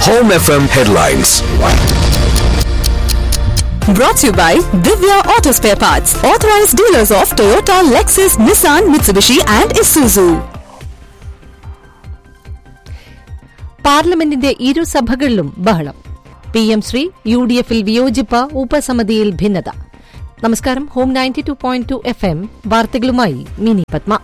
Home FM headlines. Brought to you by Divya Auto Spare Parts, authorized dealers of Toyota, Lexus, Nissan, Mitsubishi, and Isuzu. പാർലമെന്റിന്റെ ഇരു സഭകളിലും ബഹളം P M Shri U D എഫിൽ വിയോജിപ്പ് ഉപസമിതിയിൽ ഭിന്നത നമസ്കാരം home ninety two point two F M വാർത്തകളുമായി മിനി പത്മ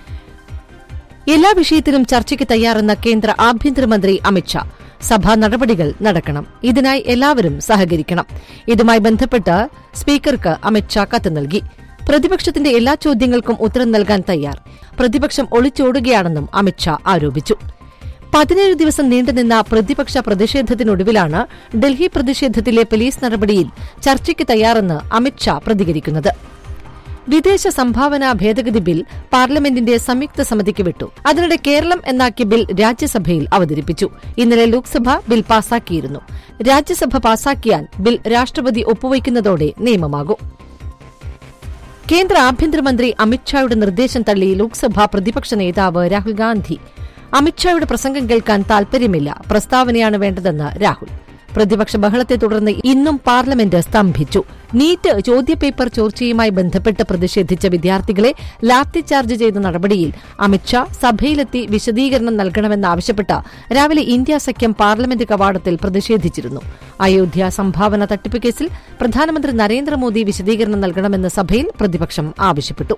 എല്ലാ വിഷയത്തിലും ചർച്ചയ്ക്ക് തയ്യാറെന്ന കേന്ദ്ര ആഭ്യന്തരമന്ത്രി അമിത്ഷാ സഭാ നടപടികൾ നടക്കണം ഇതിനായി എല്ലാവരും സഹകരിക്കണം ഇതുമായി ബന്ധപ്പെട്ട് സ്പീക്കർക്ക് അമിത്ഷാ കത്ത് നൽകി പ്രതിപക്ഷത്തിന്റെ എല്ലാ ചോദ്യങ്ങൾക്കും ഉത്തരം നൽകാൻ തയ്യാർ പ്രതിപക്ഷം ഒളിച്ചോടുകയാണെന്നും അമിത്ഷാ ആരോപിച്ചു പതിനേഴ് ദിവസം നീണ്ടുനിന്ന പ്രതിപക്ഷ പ്രതിഷേധത്തിനൊടുവിലാണ് ഡൽഹി പ്രതിഷേധത്തിലെ പോലീസ് നടപടിയിൽ ചർച്ചയ്ക്ക് തയ്യാറെന്ന് അമിത്ഷാ പ്രതികരിക്കുന്നത് വിദേശ സംഭാവന ഭേദഗതി ബിൽ പാർലമെന്റിന്റെ സംയുക്ത സമിതിക്ക് വിട്ടു അതിനിടെ കേരളം എന്നാക്കിയ ബിൽ രാജ്യസഭയിൽ അവതരിപ്പിച്ചു ഇന്നലെ ലോക്സഭ ബിൽ പാസാക്കിയിരുന്നു രാജ്യസഭ പാസാക്കിയാൽ ബിൽ രാഷ്ട്രപതി ഒപ്പുവയ്ക്കുന്നതോടെ നിയമമാകും കേന്ദ്ര ആഭ്യന്തരമന്ത്രി അമിത്ഷായുടെ നിർദ്ദേശം തള്ളി ലോക്സഭാ പ്രതിപക്ഷ നേതാവ് രാഹുൽ ഗാന്ധി അമിത്ഷായുടെ പ്രസംഗം കേൾക്കാൻ താൽപര്യമില്ല പ്രസ്താവനയാണ് വേണ്ടതെന്ന് രാഹുൽ പ്രതിപക്ഷ ബഹളത്തെ തുടർന്ന് ഇന്നും പാർലമെന്റ് സ്തംഭിച്ചു നീറ്റ് ചോദ്യപേപ്പർ ചോർച്ചയുമായി ബന്ധപ്പെട്ട് പ്രതിഷേധിച്ച വിദ്യാർത്ഥികളെ ലാത്തി ചാർജ് ചെയ്ത നടപടിയിൽ അമിത്ഷാ സഭയിലെത്തി വിശദീകരണം നൽകണമെന്നാവശ്യപ്പെട്ട് രാവിലെ ഇന്ത്യ സഖ്യം പാർലമെന്റ് കവാടത്തിൽ പ്രതിഷേധിച്ചിരുന്നു അയോധ്യ സംഭാവന തട്ടിപ്പ് കേസിൽ പ്രധാനമന്ത്രി നരേന്ദ്രമോദി വിശദീകരണം നൽകണമെന്ന് സഭയിൽ പ്രതിപക്ഷം ആവശ്യപ്പെട്ടു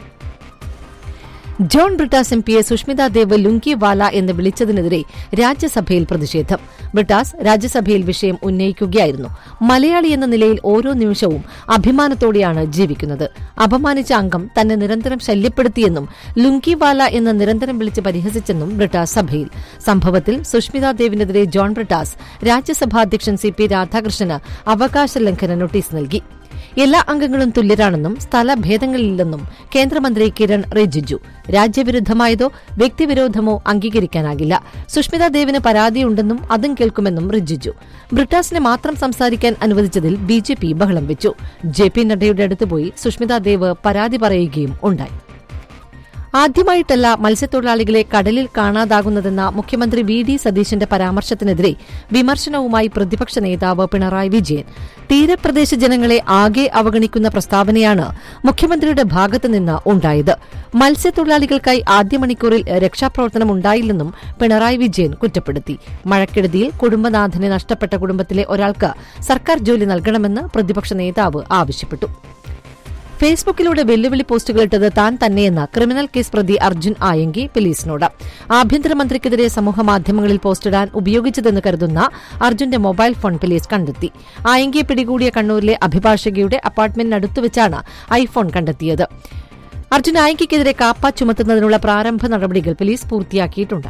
ജോൺ ബ്രിട്ടാസ് എം പിയെ സുഷ്മിത ദേവ് ലുങ്കിവാല എന്ന് വിളിച്ചതിനെതിരെ രാജ്യസഭയിൽ പ്രതിഷേധം ബ്രിട്ടാസ് രാജ്യസഭയിൽ വിഷയം ഉന്നയിക്കുകയായിരുന്നു മലയാളി എന്ന നിലയിൽ ഓരോ നിമിഷവും അഭിമാനത്തോടെയാണ് ജീവിക്കുന്നത് അപമാനിച്ച അംഗം തന്നെ നിരന്തരം ശല്യപ്പെടുത്തിയെന്നും ലുങ്കിവാല എന്ന് നിരന്തരം വിളിച്ച് പരിഹസിച്ചെന്നും ബ്രിട്ടാസ് സഭയിൽ സംഭവത്തിൽ സുഷ്മിത ദേവിനെതിരെ ജോൺ ബ്രിട്ടാസ് രാജ്യസഭാ അധ്യക്ഷൻ സി പി രാധാകൃഷ്ണന് അവകാശ ലംഘന നോട്ടീസ് നൽകി എല്ലാ അംഗങ്ങളും തുല്യരാണെന്നും സ്ഥലഭേദങ്ങളില്ലെന്നും കേന്ദ്രമന്ത്രി കിരൺ റിജിജു രാജ്യവിരുദ്ധമായതോ വ്യക്തിവിരോധമോ അംഗീകരിക്കാനാകില്ല സുഷ്മിത ദേവിന് പരാതിയുണ്ടെന്നും അതും കേൾക്കുമെന്നും റിജിജു ബ്രിട്ടാസിനെ മാത്രം സംസാരിക്കാൻ അനുവദിച്ചതിൽ ബി ജെ പി ബഹളം വെച്ചു ജെ പി നഡ്ഡയുടെ അടുത്തുപോയി സുഷ്മിത ദേവ് പരാതി പറയുകയും ഉണ്ടായി ആദ്യമായിട്ടല്ല മത്സ്യത്തൊഴിലാളികളെ കടലിൽ കാണാതാകുന്നതെന്ന മുഖ്യമന്ത്രി വി ഡി സതീശന്റെ പരാമർശത്തിനെതിരെ വിമർശനവുമായി പ്രതിപക്ഷ നേതാവ് പിണറായി വിജയൻ തീരപ്രദേശ ജനങ്ങളെ ആകെ അവഗണിക്കുന്ന പ്രസ്താവനയാണ് മുഖ്യമന്ത്രിയുടെ ഭാഗത്തുനിന്ന് ഉണ്ടായത് മത്സ്യത്തൊഴിലാളികൾക്കായി ആദ്യ മണിക്കൂറിൽ രക്ഷാപ്രവർത്തനം ഉണ്ടായില്ലെന്നും പിണറായി വിജയൻ കുറ്റപ്പെടുത്തി മഴക്കെടുതിയിൽ കുടുംബനാഥനെ നഷ്ടപ്പെട്ട കുടുംബത്തിലെ ഒരാൾക്ക് സർക്കാർ ജോലി നൽകണമെന്ന് പ്രതിപക്ഷ നേതാവ് ആവശ്യപ്പെട്ടു ഫേസ്ബുക്കിലൂടെ വെല്ലുവിളി പോസ്റ്റുകളിട്ടത് താൻ തന്നെയെന്ന് ക്രിമിനൽ കേസ് പ്രതി അർജുൻ ആയങ്കി പോലീസിനോട് ആഭ്യന്തരമന്ത്രിക്കെതിരെ സമൂഹമാധ്യമങ്ങളിൽ പോസ്റ്റിടാൻ ഉപയോഗിച്ചതെന്ന് കരുതുന്ന അർജുന്റെ മൊബൈൽ ഫോൺ പോലീസ് കണ്ടെത്തി ആയങ്കിയെ പിടികൂടിയ കണ്ണൂരിലെ അഭിഭാഷകയുടെ അപ്പാർട്ട്മെന്റിനടുത്തു വെച്ചാണ് ഐഫോൺ കണ്ടെത്തിയത് അർജുൻ ആയങ്കിക്കെതിരെ കാപ്പ ചുമത്തുന്നതിനുള്ള പ്രാരംഭ നടപടികൾ പോലീസ് പൂർത്തിയാക്കിയിട്ടുണ്ട്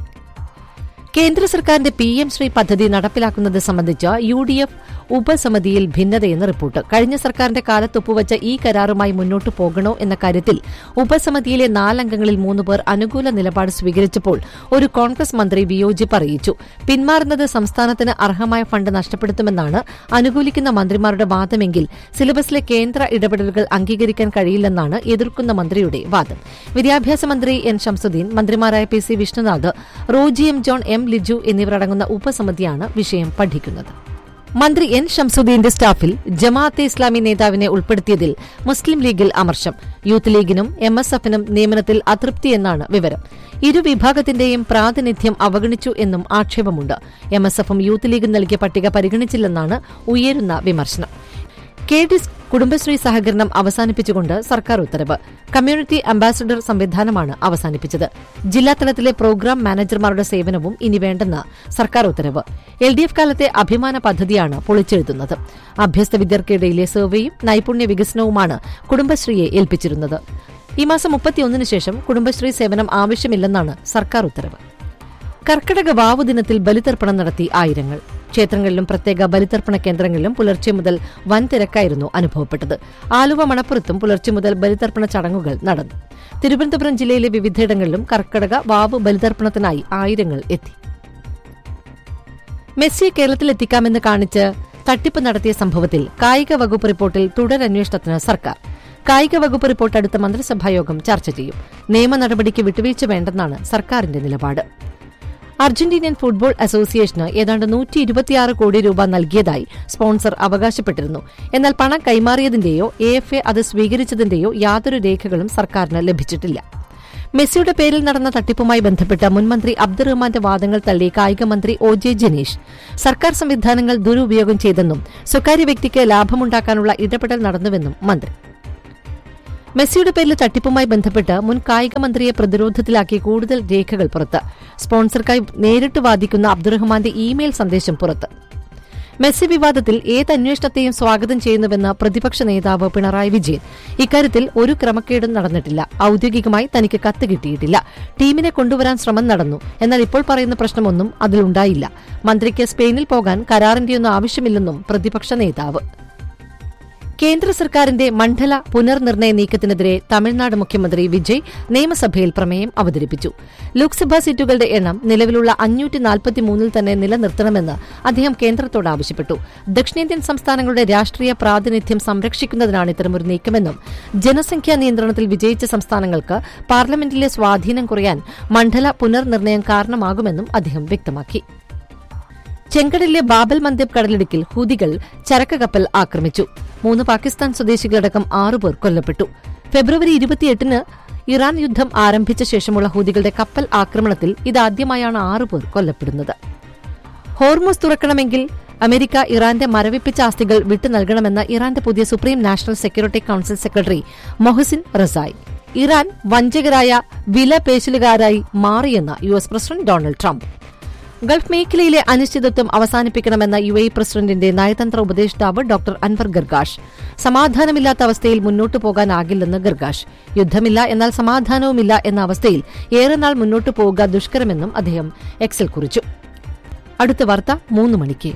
കേന്ദ്ര സർക്കാരിന്റെ പി എം ശ്രീ പദ്ധതി നടപ്പിലാക്കുന്നത് സംബന്ധിച്ച് യു ഡി എഫ് ഉപസമിതിയിൽ ഭിന്നതയെന്ന് റിപ്പോർട്ട് കഴിഞ്ഞ സർക്കാരിന്റെ കാലത്ത് ഒപ്പുവച്ച ഈ കരാറുമായി മുന്നോട്ടു പോകണോ എന്ന കാര്യത്തിൽ ഉപസമിതിയിലെ നാലംഗങ്ങളിൽ മൂന്ന് പേർ അനുകൂല നിലപാട് സ്വീകരിച്ചപ്പോൾ ഒരു കോൺഗ്രസ് മന്ത്രി വിയോജിപ്പ് അറിയിച്ചു പിന്മാറുന്നത് സംസ്ഥാനത്തിന് അർഹമായ ഫണ്ട് നഷ്ടപ്പെടുത്തുമെന്നാണ് അനുകൂലിക്കുന്ന മന്ത്രിമാരുടെ വാദമെങ്കിൽ സിലബസിലെ കേന്ദ്ര ഇടപെടലുകൾ അംഗീകരിക്കാൻ കഴിയില്ലെന്നാണ് എതിർക്കുന്ന മന്ത്രിയുടെ വാദം വിദ്യാഭ്യാസ മന്ത്രി എൻ ഷംസുദ്ദീൻ മന്ത്രിമാരായ P C Vishnunath Roji M John M Liju എന്നിവരടങ്ങുന്ന ഉപസമിതിയാണ് വിഷയം പഠിക്കുന്നത് മന്ത്രി എൻ ഷംസുദ്ദീന്റെ സ്റ്റാഫിൽ ജമാഅത്തെ ഇസ്ലാമി നേതാവിനെ ഉൾപ്പെടുത്തിയതിൽ മുസ്ലിം ലീഗിൽ അമർഷം യൂത്ത് ലീഗിനും എം എസ് എഫിനും നിയമനത്തിൽ അതൃപ്തിയെന്നാണ് വിവരം ഇരു വിഭാഗത്തിന്റെയും പ്രാതിനിധ്യം അവഗണിച്ചു എന്നും ആക്ഷേപമുണ്ട് എം എസ് എഫും യൂത്ത് ലീഗും നൽകിയ പട്ടിക പരിഗണിച്ചില്ലെന്നാണ് ഉയരുന്ന വിമർശനം കെ ഡിസ് കുടുംബശ്രീ സഹകരണം അവസാനിപ്പിച്ചുകൊണ്ട് സർക്കാർ ഉത്തരവ് കമ്മ്യൂണിറ്റി അംബാസഡർ സംവിധാനമാണ് അവസാനിപ്പിച്ചത് ജില്ലാതലത്തിലെ പ്രോഗ്രാം മാനേജർമാരുടെ സേവനവും ഇനി വേണ്ടെന്ന് സർക്കാർ ഉത്തരവ് എൽ ഡി എഫ് കാലത്തെ അഭിമാന പദ്ധതിയാണ് പൊളിച്ചെഴുതുന്നത് അഭ്യസ്ത വിദ്യർക്കിടയിലെ സർവേയും നൈപുണ്യ വികസനവുമാണ് കുടുംബശ്രീയെ ഏൽപ്പിച്ചിരുന്നത് ഈ മാസം മുപ്പത്തിയൊന്നിന് ശേഷം കുടുംബശ്രീ സേവനം ആവശ്യമില്ലെന്നാണ് സർക്കാർ ഉത്തരവ് കർക്കിടക വാവു ദിനത്തിൽ ബലിതർപ്പണം നടത്തി ആയിരങ്ങൾ ക്ഷേത്രങ്ങളിലും പ്രത്യേക ബലിതർപ്പണ കേന്ദ്രങ്ങളിലും പുലർച്ചെ മുതൽ വൻ തിരക്കായിരുന്നു അനുഭവപ്പെട്ടത് ആലുവ മണപ്പുറത്തും പുലർച്ചെ മുതൽ ബലിതർപ്പണ ചടങ്ങുകൾ നടന്നു തിരുവനന്തപുരം ജില്ലയിലെ വിവിധയിടങ്ങളിലും കർക്കിടക വാവു ബലിതർപ്പണത്തിനായി ആയിരങ്ങൾ എത്തി മെസ്സിയെ കേരളത്തിലെത്തിക്കാമെന്ന് കാണിച്ച് തട്ടിപ്പ് നടത്തിയ സംഭവത്തിൽ കായിക വകുപ്പ് റിപ്പോർട്ടിൽ തുടരന്വേഷണത്തിന് സർക്കാർ കായിക വകുപ്പ് റിപ്പോർട്ട് അടുത്ത മന്ത്രിസഭായോഗം ചർച്ച ചെയ്യും നിയമ നടപടിക്ക് വിട്ടുവീഴ്ച വേണ്ടെന്നാണ് സർക്കാരിന്റെ നിലപാട് അർജന്റീനിയൻ ഫുട്ബോൾ അസോസിയേഷന് ഏതാണ്ട് നൂറ്റി ഇരുപത്തിയാറ് കോടി രൂപ നൽകിയതായി സ്പോൺസർ അവകാശപ്പെട്ടിരുന്നു എന്നാൽ പണം കൈമാറിയതിന്റെയോ എ എഫ് എ അത് സ്വീകരിച്ചതിന്റെയോ യാതൊരു രേഖകളും സർക്കാരിന് ലഭിച്ചിട്ടില്ല മെസ്സിയുടെ പേരിൽ നടന്ന തട്ടിപ്പുമായി ബന്ധപ്പെട്ട് മുൻമന്ത്രി അബ്ദുറഹ്മാന്റെ വാദങ്ങൾ തള്ളി കായിക മന്ത്രി ഒ ജെ ജനീഷ് സർക്കാർ സംവിധാനങ്ങൾ ദുരുപയോഗം ചെയ്തെന്നും സ്വകാര്യ വ്യക്തിക്ക് ലാഭമുണ്ടാക്കാനുള്ള ഇടപെടൽ നടന്നുവെന്നും മന്ത്രി മെസ്സിയുടെ പേരിൽ തട്ടിപ്പുമായി ബന്ധപ്പെട്ട് മുൻ കായിക മന്ത്രിയെ പ്രതിരോധത്തിലാക്കി കൂടുതൽ രേഖകൾ പുറത്ത് സ്പോൺസർക്കായി നേരിട്ട് വാദിക്കുന്ന അബ്ദുറഹ്മാന്റെ ഇമെയിൽ സന്ദേശം പുറത്ത് മെസ്സി വിവാദത്തിൽ ഏത് അന്വേഷണത്തെയും സ്വാഗതം ചെയ്യുന്നുവെന്ന് പ്രതിപക്ഷ നേതാവ് പിണറായി വിജയൻ ഇക്കാര്യത്തിൽ ഒരു ക്രമക്കേടും നടന്നിട്ടില്ല ഔദ്യോഗികമായി തനിക്ക് കത്ത് കിട്ടിയിട്ടില്ല ടീമിനെ കൊണ്ടുവരാൻ ശ്രമം നടന്നു എന്നാൽ ഇപ്പോൾ പറയുന്ന പ്രശ്നമൊന്നും അതിലുണ്ടായില്ല മന്ത്രിക്ക് സ്പെയിനിൽ പോകാൻ കരാറിന്റെയൊന്നും ആവശ്യമില്ലെന്നും പ്രതിപക്ഷ നേതാവ് കേന്ദ്ര സർക്കാരിന്റെ മണ്ഡല പുനർനിർണയ നീക്കത്തിനെതിരെ തമിഴ്നാട് മുഖ്യമന്ത്രി വിജയ് നിയമസഭയിൽ പ്രമേയം അവതരിപ്പിച്ചു ലോക്സഭാ സീറ്റുകളുടെ എണ്ണം നിലവിലുള്ള അഞ്ഞൂറ്റി നാൽപ്പത്തിമൂന്നിൽ തന്നെ നിലനിർത്തണമെന്ന് അദ്ദേഹം കേന്ദ്രത്തോട് ആവശ്യപ്പെട്ടു ദക്ഷിണേന്ത്യൻ സംസ്ഥാനങ്ങളുടെ രാഷ്ട്രീയ പ്രാതിനിധ്യം സംരക്ഷിക്കുന്നതിനാണ് ഇത്തരമൊരു നീക്കമെന്നും ജനസംഖ്യാ നിയന്ത്രണത്തിൽ വിജയിച്ച സംസ്ഥാനങ്ങൾക്ക് പാർലമെന്റിലെ സ്വാധീനം കുറയാൻ മണ്ഡല പുനർനിർണയം കാരണമാകുമെന്നും അദ്ദേഹം വ്യക്തമാക്കി ചെങ്കടലിലെ ബാബൽ മന്ദബ് കടലിടുക്കിൽ ഹൂതികൾ ചരക്ക് കപ്പൽ ആക്രമിച്ചു മൂന്ന് പാകിസ്ഥാൻ സ്വദേശികളടക്കം ആറുപേർ കൊല്ലപ്പെട്ടു ഫെബ്രുവരി ഇരുപത്തിയെട്ടിന് ഇറാൻ യുദ്ധം ആരംഭിച്ച ശേഷമുള്ള ഹൂതികളുടെ കപ്പൽ ആക്രമണത്തിൽ ഇതാദ്യമായാണ് ആറുപേർ കൊല്ലപ്പെടുന്നത് ഹോർമോസ് തുറക്കണമെങ്കിൽ അമേരിക്ക ഇറാന്റെ മരവിപ്പിച്ച ആസ്തികൾ വിട്ടു നൽകണമെന്ന ഇറാന്റെ പുതിയ supreme national security council secretary Mohsen Rezaei Iran വഞ്ചകരായ വില പേശലുകാരായി മാറിയെന്ന് U S president Donald Trump Gulf മേഖലയിലെ അനിശ്ചിതത്വം അവസാനിപ്പിക്കണമെന്ന യു എ പ്രസിഡന്റിന്റെ നയതന്ത്ര ഉപദേഷ്ടാവ് ഡോക്ടർ അൻവർ ഗർഗാഷ് സമാധാനമില്ലാത്ത അവസ്ഥയിൽ മുന്നോട്ടു പോകാനാകില്ലെന്ന് ഗർഗാഷ് യുദ്ധമില്ല എന്നാൽ സമാധാനവുമില്ല എന്ന അവസ്ഥയിൽ ഏറെ നാൾ മുന്നോട്ടു പോവുക ദുഷ്കരമെന്നും അദ്ദേഹം എക്സിൽ കുറിച്ചു അടുത്ത വാർത്ത മൂന്ന് മണിക്ക്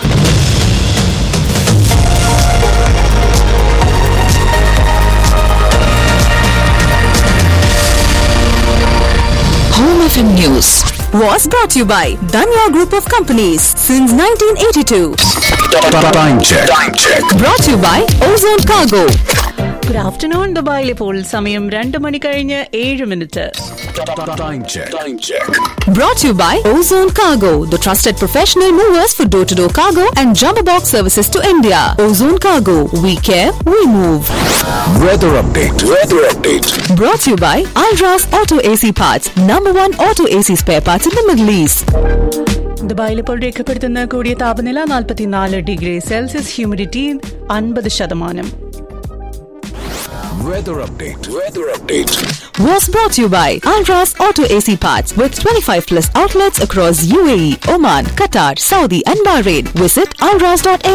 Home FM News was brought to you by Danya Group of Companies since 1982. Time check. Time check. Brought to you by Ozone Cargo. Good afternoon ദുബായിൽ ഇപ്പോൾ സമയം രണ്ട് മണി കഴിഞ്ഞ് ഏഴ് minute Time check. Time check. Brought to you by Ozone Cargo, the trusted professional movers for door to door cargo and jumbo box services to India. Ozone Cargo, we care, we move. Weather update. Weather update. Brought to you by Alras Auto AC Parts, number one auto AC spare parts in the Middle East. ദുബായിൽ ഇപ്പോൾ രേഖപ്പെടുത്തുന്ന കൂടിയ താപനില നാൽപ്പത്തിനാല് degree Celsius humidity അൻപത് ശതമാനം Weather update. Weather update. Was brought to you by Alras Auto AC Parts with 25 plus outlets across UAE, Oman, Qatar, Saudi, and Bahrain. Visit alras.m